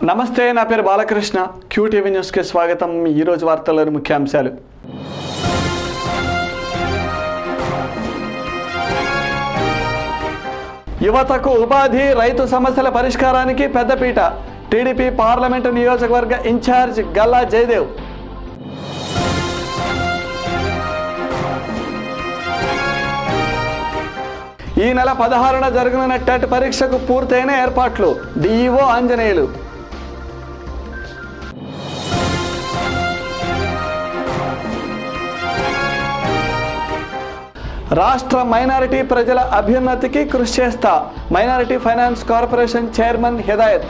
నమస్తే నా పేరు బాలకృష్ణ క్యూటీవీ న్యూస్కి స్వాగతం ఈరోజు వార్తల్లోని ముఖ్యాంశాలు యువతకు ఉపాధి రైతు సమస్యల పరిష్కారానికి పెద్దపీట టీడీపీ పార్లమెంటు నియోజకవర్గ ఇన్ఛార్జ్ గల్లా జయదేవ్ ఈ నెల పదహారున జరగనున్న టెట్ పరీక్షకు పూర్తయిన ఏర్పాట్లు డిఈఓ ఆంజనేయులు రాష్ట్ర మైనారిటీ ప్రజల అభ్యున్నతికి కృషి చేస్తా minority finance corporation chairman Hidayat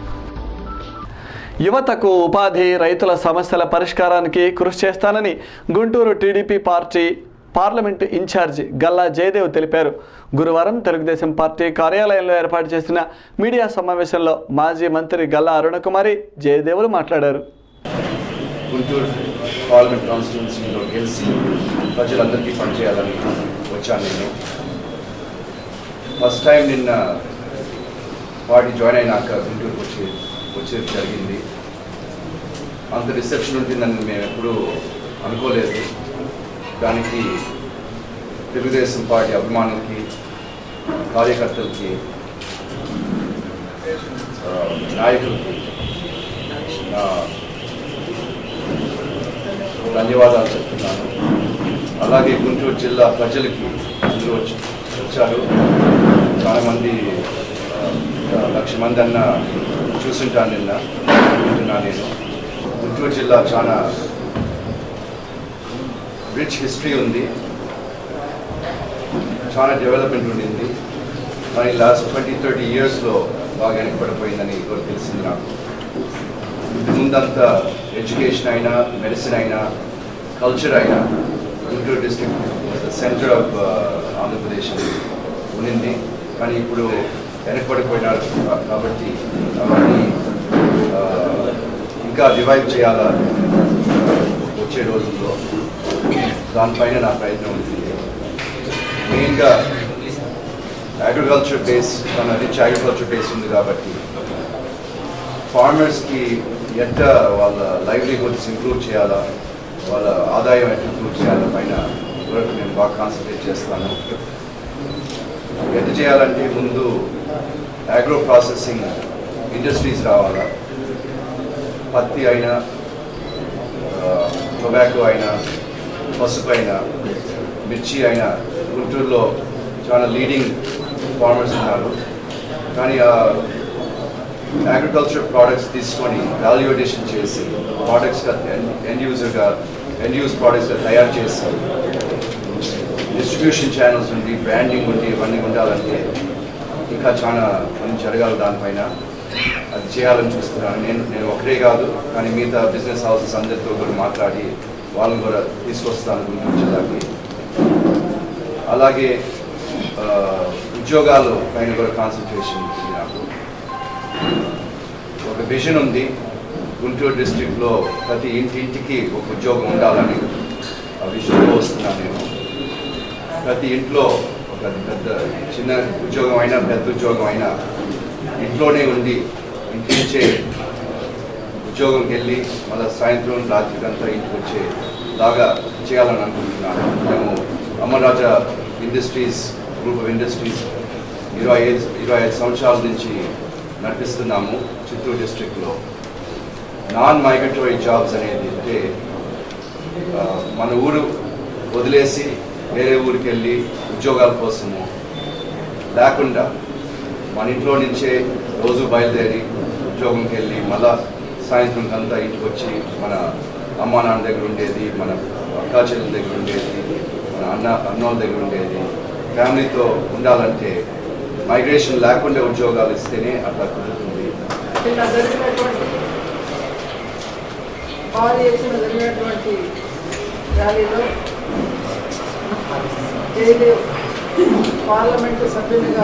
యువతకు ఉపాధి రైతుల సమస్యల పరిష్కారానికి కృషి చేస్తానని Guntur TDP party parliament incharge Galla Jayadev తెలిపారు గురువారం తెలుగుదేశం పార్టీ కార్యాలయంలో ఏర్పాటు చేసిన మీడియా సమావేశంలో మాజీ మంత్రి గల్లా అరుణకుమారి జయదేవులు మాట్లాడారు గుంటూరు పార్లమెంట్ కాన్స్టిట్యున్సీలో గెలిచి ప్రజలందరికీ పనిచేయాలని వచ్చాను నేను ఫస్ట్ టైం నిన్న పార్టీ జాయిన్ అయినాక గుంటూరుకు వచ్చి వచ్చేది జరిగింది అంత రిసెప్షన్ ఉంటుందని మేము ఎప్పుడూ అనుకోలేదు దానికి తెలుగుదేశం పార్టీ అభిమానులకి కార్యకర్తలకి ఆ, నాయకులకి నా ధన్యవాదాలు చెప్తున్నాను అలాగే గుంటూరు జిల్లా ప్రజలకి అందరూ వచ్చి వచ్చారు చాలామంది ఆ, ఒక లక్ష మంది అన్న చూసుంటాను నిన్న అనుకుంటున్నా నేను గుంటూరు జిల్లా చాలా రిచ్ హిస్టరీ ఉంది చాలా డెవలప్మెంట్ ఉండింది కానీ లాస్ట్ ట్వంటీ థర్టీ ఇయర్స్లో బాగా వెనకబడిపోయిందని కూడా తెలిసింది నాకు ఇంటి ముందంతా ఎడ్యుకేషన్ అయినా మెడిసిన్ అయినా కల్చర్ అయినా Guntur district centre of Andhra Pradesh ఉన్నింది కానీ ఇప్పుడు వెనకబడిపోయినారు కా- కాబట్టి అవన్నీ ఆ, ఇంకా రివైవ్ చేయాలా వచ్చే రోజుల్లో దానిపైన నా ప్రయత్నం ఉంది మెయిన్గా అగ్రికల్చర్ బేస్ మన రిచ్ అగ్రికల్చర్ బేస్ ఉంది కాబట్టి ఫార్మర్స్కి ఎట్ట వాళ్ళ లైవ్లీహుడ్స్ ఇంప్రూవ్ చేయాలా వాళ్ళ ఆదాయం ఎట్లా ఇంప్రూవ్ చేయాలా పైన వరకు నేను బాగా కాన్సన్ట్రేట్ చేస్తాను ఎట్లా చేయాలంటే ముందు అగ్రో ప్రాసెసింగ్ ఇండస్ట్రీస్ రావాలా పత్తి అయినా టొబాకో అయినా పసుపు అయినా మిర్చి అయినా గుంటూరులో చాలా లీడింగ్ ఫార్మర్స్ ఉన్నారు కానీ ఆ అగ్రికల్చర్ ప్రోడక్ట్స్ తీసుకొని వాల్యూ అడిషన్ చేసి ప్రోడక్ట్స్గా ఎండ్ యూజర్గా ఎండ్ యూజ్ ప్రోడక్ట్స్గా తయారు చేసి డిస్ట్రిబ్యూషన్ ఛానల్స్ ఉండి బ్రాండింగ్ ఉండి ఇవన్నీ ఉండాలంటే ఇంకా చాలా పని జరగాలి దానిపైన అది చేయాలని చూస్తున్నాను నేను నేను ఒకటే కాదు కానీ మిగతా బిజినెస్ హౌసెస్ అందరితో కూడా మాట్లాడి వాళ్ళని కూడా తీసుకొస్తాను గుంటూరు జిల్లాకి అలాగే ఆ, ఉద్యోగాలు పైన కూడా కాన్సన్ట్రేషన్ ఉంది నాకు ఒక విజన్ ఉంది గుంటూరు డిస్ట్రిక్ట్లో ప్రతి ఇంటి ఇంటికి ఒక ఉద్యోగం ఉండాలని ఆ విజన్లో వస్తున్నాను నేను ప్రతి ఇంట్లో ఒక పెద్ద చిన్న ఉద్యోగం అయినా పెద్ద ఉద్యోగం అయినా ఇంట్లోనే ఉండి ఇంటి నుంచే ఉద్యోగంకి వెళ్ళి మళ్ళీ సాయంత్రం రాత్రికంతా ఇంటికి వచ్చే లాగా చేయాలని అనుకుంటున్నాను మేము Amara Raja industries group of industries ఇరవై ఐదు ఇరవై ఐదు సంవత్సరాల నుంచి నడిపిస్తున్నాము చిత్తూరు డిస్ట్రిక్ట్లో నాన్ మైగ్రేటరీ జాబ్స్ అనేది అంటే ఆ, మన ఊరు వదిలేసి వేరే ఊరికి వెళ్ళి ఉద్యోగాల కోసము లేకుండా మన ఇంట్లో నుంచే రోజు బయలుదేరి ఉద్యోగంకి వెళ్ళి మళ్ళా సాయంత్రం అంతా ఇంటికి వచ్చి మన అమ్మా నాన్న దగ్గర ఉండేది మన అక్కా చెల్లెల దగ్గర ఉండేది మన అన్న అన్నోళ్ళ దగ్గర ఉండేది ఫ్యామిలీతో ఉండాలంటే మైగ్రేషన్ లేకుండా ఉద్యోగాలు ఇస్తేనే అట్లా కుదురుతుంది నిన్న జరిగినటువంటి భారతదేశంలో జరిగినటువంటి ర్యాలీలో జయదేవ్ పార్లమెంటు సభ్యునిగా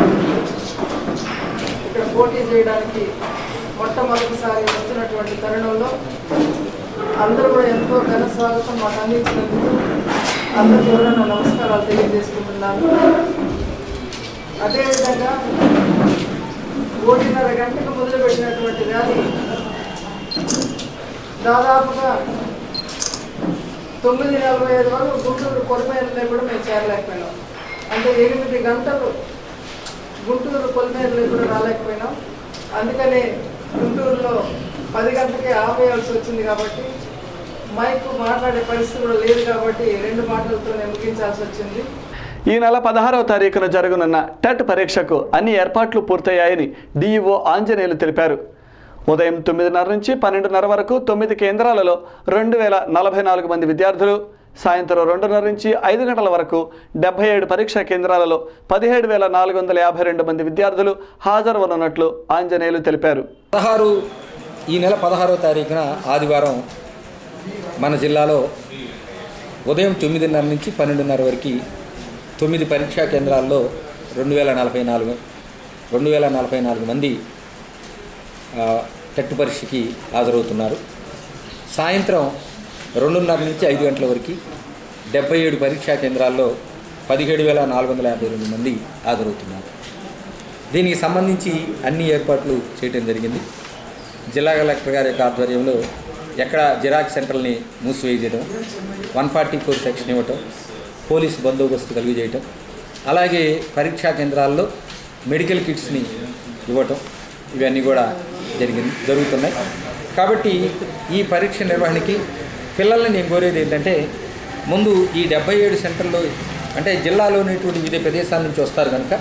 ఇక్కడ పోటీ చేయడానికి మొట్టమొదటిసారి వస్తున్నటువంటి తరుణంలో అందరూ కూడా ఎంతో ఘన స్వాగతం మాకు అందించినందుకు అందరికీ కూడా నా నమస్కారాలు తెలియజేసుకుంటున్నాను అదేవిధంగా ఒకటిన్నర గంటకు మొదలుపెట్టినటువంటి ర్యాలీ దాదాపుగా తొమ్మిది నలభై ఐదు వరకు గుంటూరు పొలిమేరలో కూడా మేము చేరలేకపోయినాం అంటే ఎనిమిది గంటలు గుంటూరు పొలిమేరలో కూడా రాలేకపోయినాం అందుకనే గుంటూరులో పది గంటలకే ఆపేయాల్సి వచ్చింది కాబట్టి మైక్ మాట్లాడే పరిస్థితి కూడా లేదు కాబట్టి రెండు మాటలతోనే ముగించాల్సి వచ్చింది ఈ నెల పదహారవ తారీఖున జరగనున్న టెట్ పరీక్షకు అన్ని ఏర్పాట్లు పూర్తయ్యాయని డీఈఓ ఆంజనేయులు తెలిపారు ఉదయం తొమ్మిదిన్నర నుంచి పన్నెండున్నర వరకు తొమ్మిది కేంద్రాలలో రెండు వేల నలభై నాలుగు మంది విద్యార్థులు సాయంత్రం రెండున్నర నుంచి ఐదు గంటల వరకు డెబ్బై ఏడు పరీక్షా కేంద్రాలలో పదిహేడు వేల నాలుగు వందల యాభై రెండు మంది విద్యార్థులు హాజరవనున్నట్లు ఆంజనేయులు తెలిపారు పదహారు ఈ నెల పదహారో తారీఖున ఆదివారం మన జిల్లాలో ఉదయం తొమ్మిదిన్నర నుంచి పన్నెండున్నర వరకు తొమ్మిది పరీక్షా కేంద్రాల్లో రెండు వేల నలభై నాలుగు రెండు వేల నలభై నాలుగు మంది ఆ, టెట్ పరీక్షకి హాజరవుతున్నారు సాయంత్రం రెండున్నర నుంచి ఐదు గంటల వరకు డెబ్బై ఏడు పరీక్షా కేంద్రాల్లో పదిహేడు వేల నాలుగు వందల యాభై రెండు మంది హాజరవుతున్నారు దీనికి సంబంధించి అన్ని ఏర్పాట్లు చేయడం జరిగింది జిల్లా కలెక్టర్ గారి యొక్క ఆధ్వర్యంలో ఎక్కడ జిరాక్స్ సెంటర్ని మూసివేయడం వన్ ఫార్టీ ఫోర్ సెక్షన్ ఇవ్వటం పోలీసు బందోబస్తు కలిగజేయటం అలాగే పరీక్షా కేంద్రాల్లో మెడికల్ కిట్స్ని ఇవ్వటం ఇవన్నీ కూడా జరిగింది జరుగుతున్నాయి కాబట్టి ఈ పరీక్ష నిర్వహణకి పిల్లల్ని నేను కోరేది ఏంటంటే ముందు ఈ డెబ్బై ఏడు సెంటర్లో అంటే జిల్లాలోనేటువంటి వివిధ ప్రదేశాల నుంచి వస్తారు కనుక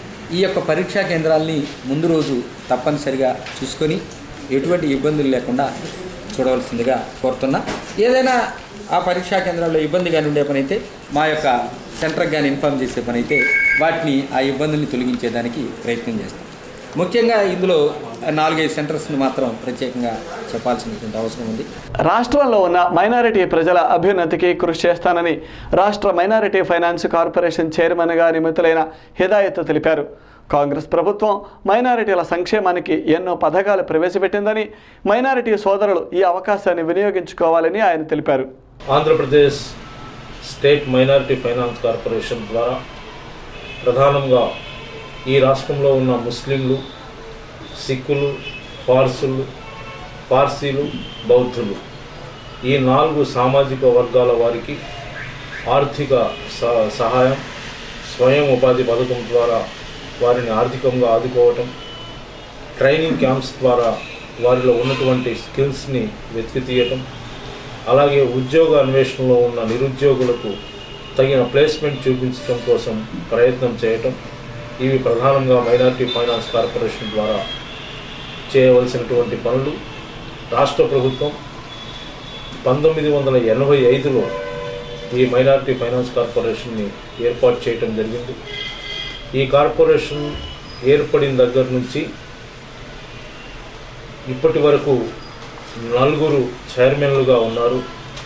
ఈ యొక్క పరీక్షా కేంద్రాల్ని ముందు రోజు తప్పనిసరిగా చూసుకొని ఎటువంటి ఇబ్బందులు లేకుండా చూడవలసిందిగా కోరుతున్నా ఏదైనా ఆ పరీక్షా కేంద్రాల్లో ఇబ్బంది కానీ ఉండే పని అయితే మా యొక్క సెంటర్కి కానీ ఇన్ఫామ్ చేసే పని అయితే వాటిని ఆ ఇబ్బందుల్ని తొలగించేదానికి ప్రయత్నం చేస్తాం ముఖ్యంగా ఇందులో నాలుగైదు సెంటర్స్ని మాత్రం ప్రత్యేకంగా చెప్పాల్సినటువంటి అవసరం ఉంది రాష్ట్రంలో ఉన్న మైనారిటీ ప్రజల అభ్యున్నతికి కృషి చేస్తానని రాష్ట్ర మైనారిటీ ఫైనాన్స్ కార్పొరేషన్ చైర్మన్గా నియమితులైన హిదాయత్ తెలిపారు కాంగ్రెస్ ప్రభుత్వం మైనారిటీల సంక్షేమానికి ఎన్నో పథకాలు ప్రవేశపెట్టిందని మైనారిటీ సోదరులు ఈ అవకాశాన్ని వినియోగించుకోవాలని ఆయన తెలిపారు Andhra Pradesh state minority finance corporation ద్వారా ప్రధానంగా ఈ రాష్ట్రంలో ఉన్న ముస్లింలు సిక్కులు ఫార్సులు పార్సీలు బౌద్ధులు ఈ నాలుగు సామాజిక వర్గాల వారికి ఆర్థిక స- సహాయం స్వయం ఉపాధి పథకం ద్వారా వారిని ఆర్థికంగా ఆదుకోవటం ట్రైనింగ్ క్యాంప్స్ ద్వారా వారిలో ఉన్నటువంటి స్కిల్స్ని వెతికి తీయటం అలాగే ఉద్యోగ అన్వేషణలో ఉన్న నిరుద్యోగులకు తగిన ప్లేస్మెంట్ చూపించడం కోసం ప్రయత్నం చేయటం ఇవి ప్రధానంగా మైనారిటీ ఫైనాన్స్ కార్పొరేషన్ ద్వారా చేయవలసినటువంటి పనులు రాష్ట్ర ప్రభుత్వం పంతొమ్మిది వందల ఎనభై ఐదులో ఈ మైనారిటీ ఫైనాన్స్ కార్పొరేషన్ని ఏర్పాటు చేయటం జరిగింది ఈ కార్పొరేషన్ ఏర్పడిన దగ్గర నుంచి ఇప్పటి వరకు నలుగురు చైర్మన్లుగా ఉన్నారు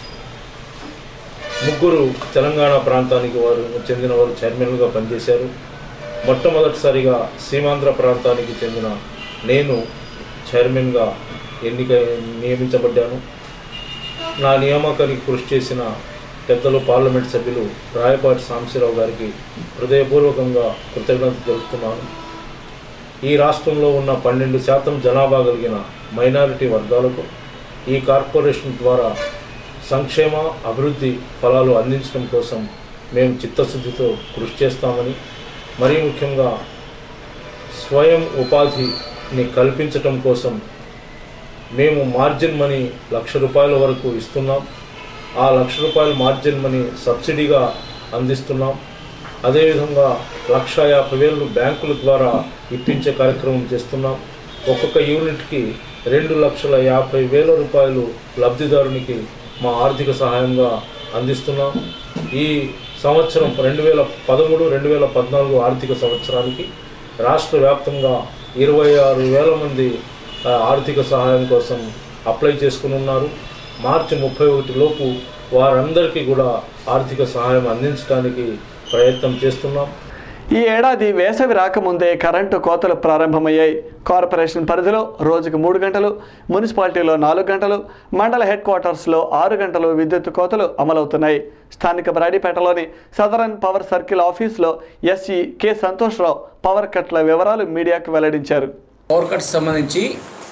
ముగ్గురు తెలంగాణ ప్రాంతానికి వారు చెందిన వారు చైర్మన్లుగా పనిచేశారు మొట్టమొదటిసారిగా సీమాంధ్ర ప్రాంతానికి చెందిన నేను చైర్మన్గా ఎన్నిక నియమించబడ్డాను నా నియామకానికి కృషి చేసిన పెద్దలు పార్లమెంట్ సభ్యులు రాయపాటి సాంబశివరావు గారికి హృదయపూర్వకంగా కృతజ్ఞత తెలుపుతున్నాను ఈ రాష్ట్రంలో ఉన్న పన్నెండు శాతం జనాభా కలిగిన మైనారిటీ వర్గాలకు ఈ కార్పొరేషన్ ద్వారా సంక్షేమ అభివృద్ధి ఫలాలు అందించడం కోసం మేము చిత్తశుద్ధితో కృషి చేస్తామని మరీ ముఖ్యంగా స్వయం ఉపాధిని కల్పించటం కోసం మేము మార్జిన్ మనీ లక్ష రూపాయల వరకు ఇస్తున్నాం ఆ లక్ష రూపాయల మార్జిన్ మనీ సబ్సిడీగా అందిస్తున్నాం అదేవిధంగా లక్ష యాభై వేలు బ్యాంకుల ద్వారా ఇప్పించే కార్యక్రమం చేస్తున్నాం ఒక్కొక్క యూనిట్కి రెండు లక్షల యాభై వేల రూపాయలు లబ్ధిదారునికి మా ఆర్థిక సహాయంగా అందిస్తున్నాం ఈ సంవత్సరం రెండు వేల పదమూడు రెండు వేల పద్నాలుగు ఆర్థిక సంవత్సరానికి రాష్ట్ర వ్యాప్తంగా ఇరవై ఆరు వేల మంది ఆ, ఆర్థిక సహాయం కోసం అప్లై చేసుకుని ఉన్నారు మార్చి ముప్పై ఒకటి లోపు వారందరికీ కూడా ఆర్థిక సహాయం అందించడానికి ప్రయత్నం చేస్తున్నాం ఈ ఏడాది వేసవి రాకముందే కరెంటు కోతలు ప్రారంభమయ్యాయి కార్పొరేషన్ పరిధిలో రోజుకు మూడు గంటలు మున్సిపాలిటీలో నాలుగు గంటలు మండల హెడ్ క్వార్టర్స్లో ఆరు గంటలు విద్యుత్ కోతలు అమలవుతున్నాయి స్థానిక బ్రాడీపేటలోని సదరన్ పవర్ సర్కిల్ ఆఫీస్లో ఎస్ఈ కె సంతోష్రావు పవర్ కట్ల వివరాలు మీడియాకు వెల్లడించారు పవర్ కట్ సంబంధించి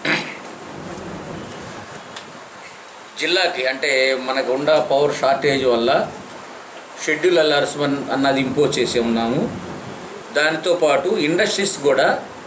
జిల్లాకి అంటే మనకు ఉన్న పవర్ షార్టేజ్ వల్ల షెడ్యూల్ అలర్స్ అన్నది ఇంపోజ్ చేసి ఉన్నాము దానితో పాటు ఇండస్ట్రీస్ కూడా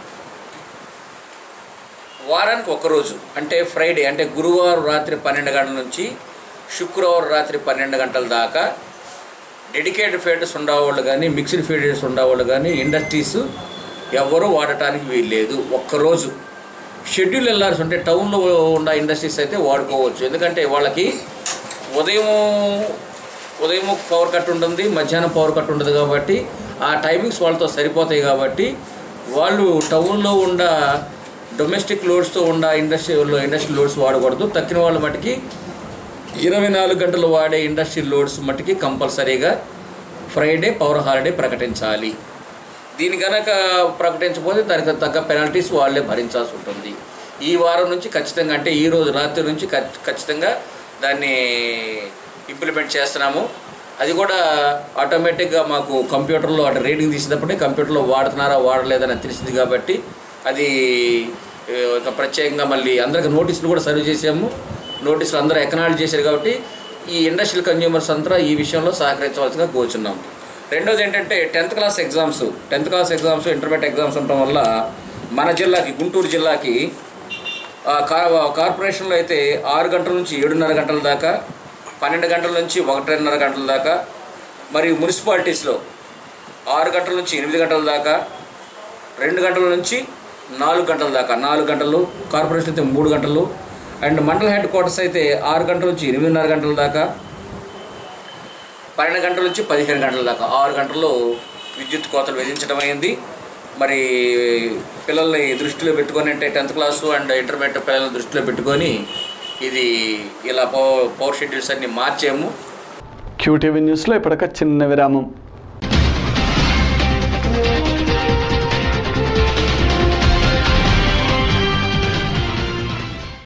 వారానికి ఒకరోజు అంటే ఫ్రైడే అంటే గురువారం రాత్రి పన్నెండు గంటల నుంచి శుక్రవారం రాత్రి పన్నెండు గంటల దాకా డెడికేటెడ్ ఫీడర్స్ ఉండేవాళ్ళు కానీ మిక్స్డ్ ఫీడర్స్ ఉండేవాళ్ళు కానీ ఇండస్ట్రీస్ ఎవరు వాడటానికి వీల్లేదు ఒక్కరోజు షెడ్యూల్ వెళ్ళాల్సి ఉంటే టౌన్లో ఉన్న ఇండస్ట్రీస్ అయితే వాడుకోవచ్చు ఎందుకంటే వాళ్ళకి ఉదయం ఉదయం పవర్ కట్ ఉంటుంది మధ్యాహ్నం పవర్ కట్ ఉంటుంది కాబట్టి ఆ టైమింగ్స్ వాళ్ళతో సరిపోతాయి కాబట్టి వాళ్ళు టౌన్లో ఉన్న డొమెస్టిక్ లోడ్స్తో ఉన్న ఇండస్ట్రీలో ఇండస్ట్రీ లోడ్స్ వాడకూడదు తక్కిన వాళ్ళ మటుకి ఇరవై నాలుగు గంటలు వాడే ఇండస్ట్రీ లోడ్స్ మట్టుకి కంపల్సరీగా ఫ్రైడే పవర్ హాలిడే ప్రకటించాలి దీని కనుక ప్రకటించకపోతే దానికి తగ్గ పెనాల్టీస్ వాళ్ళే భరించాల్సి ఉంటుంది ఈ వారం నుంచి ఖచ్చితంగా అంటే ఈ రోజు రాత్రి నుంచి ఖచ్- ఖచ్చితంగా దాన్ని ఇంప్లిమెంట్ చేస్తున్నాము అది కూడా ఆటోమేటిక్గా మాకు కంప్యూటర్లో అటు రీడింగ్ తీసేటప్పుడే కంప్యూటర్లో వాడుతున్నారా వాడలేదని తెలిసింది కాబట్టి అది ఏ, ఒక ప్రత్యేకంగా మళ్ళీ అందరికి నోటీసులు కూడా సర్వ్ చేసాము నోటీసులు అందరూ ఎకనాలజీ చేశారు కాబట్టి ఈ ఇండస్ట్రియల్ కన్జ్యూమర్స్ అంతా ఈ విషయంలో సహకరించవలసిగా కోరుచున్నాం రెండోది ఏంటంటే tenth class exams tenth class exams intermediate exams ఉండటం వల్ల మన జిల్లాకి గుంటూరు జిల్లాకి ఆ, కా- కార్పొరేషన్లో అయితే ఆరు గంటల నుంచి ఏడున్నర గంటల దాకా పన్నెండు గంటల నుంచి ఒకటిన్నర గంటల దాకా మరియు మున్సిపాలిటీస్లో ఆరు గంటల నుంచి ఎనిమిది గంటల దాకా రెండు గంటల నుంచి నాలుగు గంటల దాకా నాలుగు గంటలు కార్పొరేషన్ అయితే మూడు గంటలు అండ్ మండల హెడ్ క్వార్టర్స్ అయితే ఆరు గంటల నుంచి ఎనిమిదిన్నర గంటల దాకా పన్నెండు గంటల నుంచి పదిహేను గంటల దాకా ఆరు గంటల్లో విద్యుత్ కోతలు విధించడం అయింది మరి పిల్లల్ని దృష్టిలో పెట్టుకొని అంటే టెన్త్ క్లాసు అండ్ ఇంటర్మీడియట్ పిల్లల్ని దృష్టిలో పెట్టుకొని ఇది ఇలా పవర్ పవర్ షెడ్యూల్స్ అన్ని మార్చాము క్యూటీవీ న్యూస్లో ఇప్పటిక చిన్న విరామం